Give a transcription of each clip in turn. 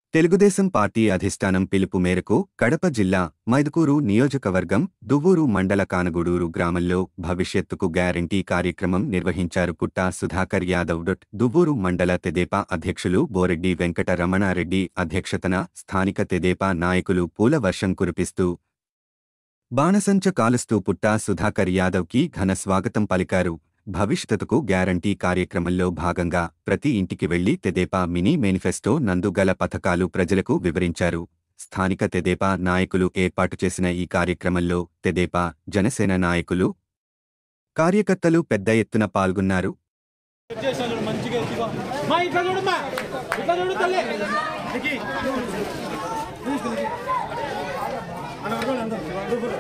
Telugu Desam party అధిష్టానం పిలుపు మేరకు కడప జిల్లా మైదుకూరు నియోజకవర్గం దువ్వూరు మండల కానగూడూరు గ్రామంలో భవిష్యత్తుకు గ్యారంటీ కార్యక్రమం నిర్వహించారు పుట్టా సుధాకర్ యాదవ్ డొట్ దువ్వూరు మండల తెదేపా అధ్యక్షులు బోరెడ్డి వెంకట రమణారెడ్డి అధ్యక్షతన స్థానిక తెదేపా నాయకులు పూల వర్షం కురిపిస్తూ బాణసంచ కాలుస్తూ పుట్టా సుధాకర్ యాదవ్కి ఘన స్వాగతం పలికారు భవిష్యత్తుకు గ్యారంటీ కార్యక్రమంలో భాగంగా ప్రతి ఇంటికి వెళ్లి తెదేపా మినీ మేనిఫెస్టో నందు గల పథకాలు ప్రజలకు వివరించారు స్థానిక తెదేపా నాయకులు ఏర్పాటు చేసిన ఈ కార్యక్రమంలో తెదేపా జనసేన నాయకులు కార్యకర్తలు పెద్ద ఎత్తున పాల్గొన్నారు చేశాను మంచిగా ఇదిగో. మా ఇట్లా చూడమ్మా ఇట్లా చూడు తల్లి దిగి. అన్న, అడగండి అందరూ.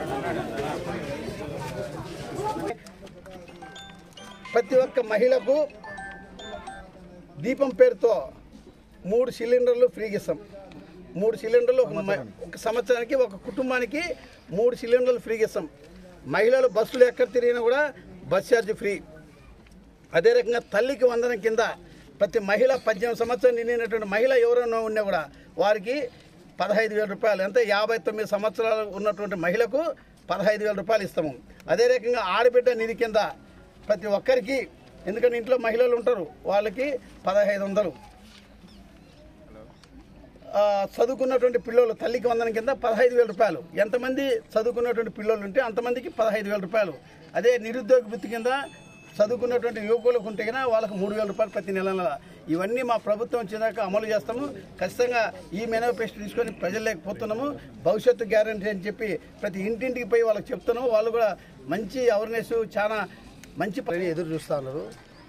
ప్రతి ఒక్క మహిళకు దీపం పేరుతో మూడు సిలిండర్లు ఫ్రీగా ఇస్తాం మూడు సిలిండర్లు ఒక మ- ఒక సంవత్సరానికి ఒక కుటుంబానికి మూడు సిలిండర్లు ఫ్రీగా ఇస్తాం మహిళలు బస్సులు ఎక్కడ తిరిగినా కూడా బస్ ఛార్జ్ ఫ్రీ అదే రకంగా తల్లికి వందనం కింద ప్రతి మహిళ పద్దెనిమిది సంవత్సరాలు నిండినటువంటి మహిళ ఎవరైనా ఉన్నా కూడా వారికి పదహైదు వేల రూపాయలు అంటే యాభై తొమ్మిది సంవత్సరాలు ఉన్నటువంటి మహిళకు పదహైదు వేల రూపాయలు ఇస్తాము అదే రకంగా ఆడబిడ్డ నిధి కింద ప్రతి ఒక్కరికి ఎందుకంటే ఇంట్లో మహిళలు ఉంటారు వాళ్ళకి పదహైదు వందలు ఆ, చదువుకున్నటువంటి పిల్లలు తల్లికి వందనం కింద పదహైదు వేల రూపాయలు ఎంతమంది చదువుకున్నటువంటి పిల్లలు ఉంటే అంతమందికి పదహైదు వేల రూపాయలు అదే నిరుద్యోగ వృత్తి కింద చదువుకున్నటువంటి యువకులకు ఉంటే కన్నా వాళ్ళకి మూడు వేల రూపాయలు ప్రతి నెల నెల ఇవన్నీ మా ప్రభుత్వం వచ్చేదాకా అమలు చేస్తాము ఖచ్చితంగా ఈ మేనిఫెస్టో తీసుకొని ప్రజలు లేకపోతున్నాము భవిష్యత్తు గ్యారంటీ అని చెప్పి ప్రతి ఇంటింటికి పోయి వాళ్ళకి చెప్తున్నాము వాళ్ళు కూడా మంచి అవేర్నెస్ చాలా మంచి పని ఎదురు చూస్తూ ఉన్నారు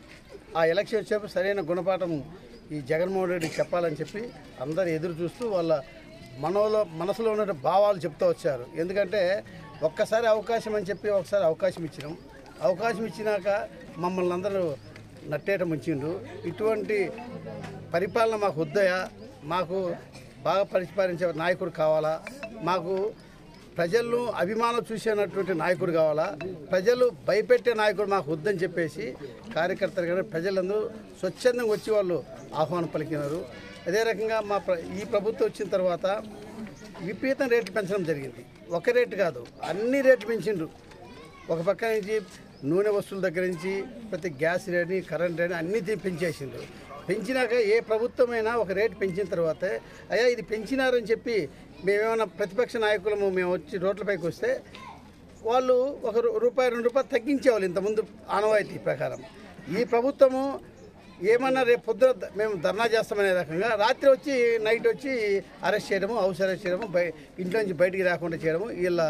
ఆ ఎలక్షన్ వచ్చేప్పుడు సరైన గుణపాఠం ఈ జగన్మోహన్ రెడ్డికి చెప్పాలని చెప్పి అందరు ఎదురు చూస్తూ వాళ్ళ మనలో మనసులో ఉన్న భావాలు చెప్తూ వచ్చారు ఎందుకంటే ఒక్కసారి అవకాశం అని చెప్పి ఒకసారి అవకాశం ఇచ్చినాం అవకాశం ఇచ్చినాక మమ్మల్ని అందరూ నట్టేట ముంచిండ్రు ఇటువంటి పరిపాలన మాకు వద్దయా మాకు బాగా పరిపాలించే నాయకుడు కావాలా మాకు ప్రజలను అభిమానం చూసేటటువంటి నాయకుడు కావాలా ప్రజలు భయపెట్టే నాయకుడు మాకు వద్దని చెప్పేసి కార్యకర్తలు కానీ ప్రజలందరూ స్వచ్ఛందంగా వచ్చి వాళ్ళు ఆహ్వానం పలికినారు అదే రకంగా మా ప్ర ఈ ప్రభుత్వం వచ్చిన తర్వాత విపరీతం రేట్లు పెంచడం జరిగింది ఒక రేటు కాదు అన్ని రేట్లు పెంచిండ్రు ఒక పక్క నుంచి నూనె వస్తువుల దగ్గర నుంచి ప్రతి గ్యాస్ రేట్ని కరెంట్ రేట్ని అన్నీ తీ- పెంచేసిండ్రు పెంచినాక ఏ ప్రభుత్వమైనా ఒక రేటు పెంచిన తర్వాత అయ్యా ఇది పెంచినారని చెప్పి మేమేమైనా ప్రతిపక్ష నాయకులము మేము వచ్చి రోడ్లపైకి వస్తే వాళ్ళు ఒక రూ- రూపాయి రెండు రూపాయలు తగ్గించేవాళ్ళు ఇంతకుముందు ఆనవాయితీ ప్రకారం ఈ ప్రభుత్వము ఏమన్నా రేపు పొద్దున ద- మేము ధర్నా చేస్తామనే రకంగా రాత్రి వచ్చి నైట్ వచ్చి అరెస్ట్ చేయడము హౌస్ అరెస్ట్ చేయడము బయ ఇంట్లో నుంచి బయటికి రాకుండా చేయడము వీళ్ళ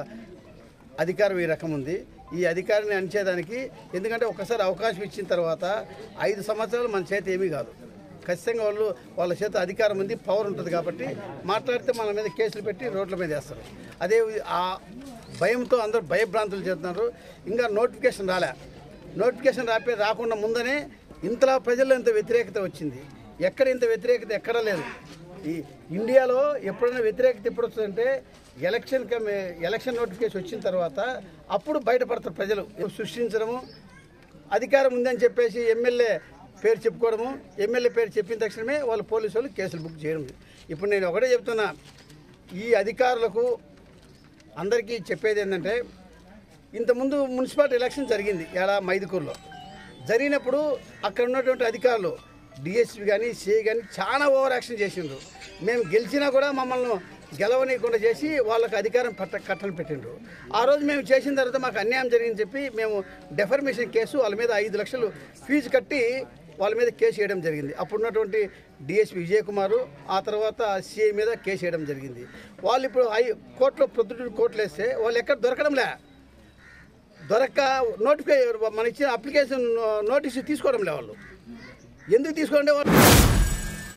అధికారం ఈ రకం ఉంది ఈ అధికారాన్ని అణిచేదానికి ఎందుకంటే ఒకసారి అవకాశం ఇచ్చిన తర్వాత ఐదు సంవత్సరాలు మన చేతి ఏమీ కాదు ఖచ్చితంగా వాళ్ళు వాళ్ళ చేత అధికారం ఉంది పవర్ ఉంటుంది కాబట్టి మాట్లాడితే మన మీద కేసులు పెట్టి రోడ్ల మీద వేస్తారు అదే ఆ భయంతో అందరూ భయభ్రాంతులు చేస్తున్నారు ఇంకా నోటిఫికేషన్ రాలే నోటిఫికేషన్ రాపే రాకుండా ముందనే ఇంతలా ప్రజల్లో ఇంత వ్యతిరేకత వచ్చింది ఎక్కడ ఇంత వ్యతిరేకత ఎక్కడా లేదు ఈ ఇండియాలో ఎప్పుడైనా వ్యతిరేకత ఎప్పుడు వస్తుందంటే ఎలక్షన్ కమి ఎలక్షన్ నోటిఫికేషన్ వచ్చిన తర్వాత అప్పుడు బయటపడతారు ప్రజలు సృష్టించడము అధికారం ఉందని చెప్పేసి ఎమ్మెల్యే పేరు చెప్పుకోవడము ఎమ్మెల్యే పేరు చెప్పిన తక్షణమే వాళ్ళు పోలీసు వాళ్ళు కేసులు బుక్ చేయడం ఇప్పుడు నేను ఒకటే చెప్తున్నా ఈ అధికారులకు అందరికీ చెప్పేది ఏంటంటే ఇంతకుముందు మున్సిపాలిటీ ఎలక్షన్ జరిగింది ఎలా మైదుకూరులో జరిగినప్పుడు అక్కడ ఉన్నటువంటి అధికారులు డిఎస్పీ కానీ సిఐ కానీ చాలా ఓవర్ యాక్షన్ చేసిండ్రు మేము గెలిచినా కూడా మమ్మల్ని గెలవనీయకుండా చేసి వాళ్ళకి అధికారం పట్ట కట్టలు పెట్టిండ్రు ఆ రోజు మేము చేసిన తర్వాత మాకు అన్యాయం జరిగిందని చెప్పి మేము డెఫర్మేషన్ కేసు వాళ్ళ మీద ఐదు లక్షలు ఫీజు కట్టి వాళ్ళ మీద కేసు వేయడం జరిగింది అప్పుడున్నటువంటి డిఎస్పీ విజయ్ కుమారు ఆ తర్వాత సిఐ మీద కేసు వేయడం జరిగింది వాళ్ళు ఇప్పుడు హై కోర్టులో ప్రొద్దుటూరు కోర్టులు వేస్తే వాళ్ళు ఎక్కడ దొరకడంలే దొరక్క నోటిఫికే మన ఇచ్చిన అప్లికేషన్ నోటీసు తీసుకోవడం లే వాళ్ళు ఎందుకు తీసుకోండి వాళ్ళు